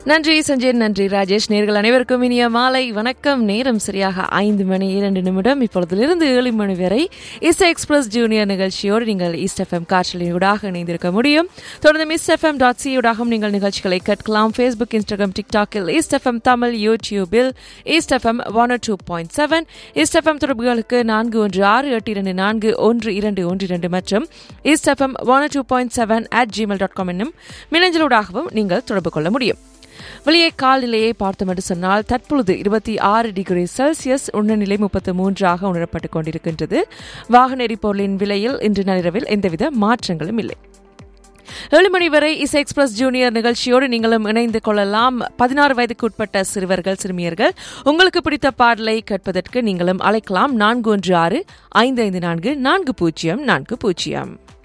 நன்றி சஞ்சய் நன்றி ராஜேஷ் நேர்கள் அனைவருக்கும் இனிய மாலை வணக்கம் நேரம் சரியாக ஐந்து மணி இரண்டு நிமிடம் இப்பொழுதிலிருந்து ஏழு மணி வரை இஸ் எக்ஸ்பிரஸ் ஜூனியர் நிகழ்ச்சியோடு நீங்கள் ஈஸ்ட் எஃப்எம் காற்றலையூடாக இணைந்திருக்க முடியும் தொடர்ந்து மிஸ் எஃப்எம் டாட் சியூடாகவும் நீங்கள் நிகழ்ச்சிகளை கேட்கலாம் ஃபேஸ்புக் இன்ஸ்டாகிராம் டிக்டாக்கில் ஈஸ்ட் எஃப்எம் தமிழ் யூடியூபில் East FM one two point seven East FM தொடர்புகளுக்கு நான்கு ஒன்று ஆறு எட்டு இரண்டு நான்கு ஒன்று இரண்டு ஒன்று இரண்டு மற்றும் East FM one two point seven at Gmail dot com என்னும் மின்னஞ்சலூடாகவும் நீங்கள் தொடர்பு கொள்ள முடியும் வெளியே காலநிலையை பார்த்தோம் என்று சொன்னால் தற்பொழுது இருபத்தி ஆறு டிகிரி செல்சியஸ் உணர்நிலை முப்பத்து மூன்றாக உணரப்பட்டுக் கொண்டிருக்கின்றது வாகன எரிபொருளின் விலையில் இன்று நள்ளிரவில் எந்தவித மாற்றங்களும் இல்லை ஏழு மணி வரை இசை எக்ஸ்பிரஸ் ஜூனியர் நிகழ்ச்சியோடு நீங்களும் இணைந்து கொள்ளலாம் பதினாறு வயதுக்கு உட்பட்ட சிறுவர்கள் சிறுமியர்கள் உங்களுக்கு பிடித்த பாடலை கேட்பதற்கு நீங்களும் அழைக்கலாம் நான்கு ஒன்று ஆறு ஐந்து ஐந்து நான்கு நான்கு பூஜ்ஜியம் நான்கு பூஜ்ஜியம்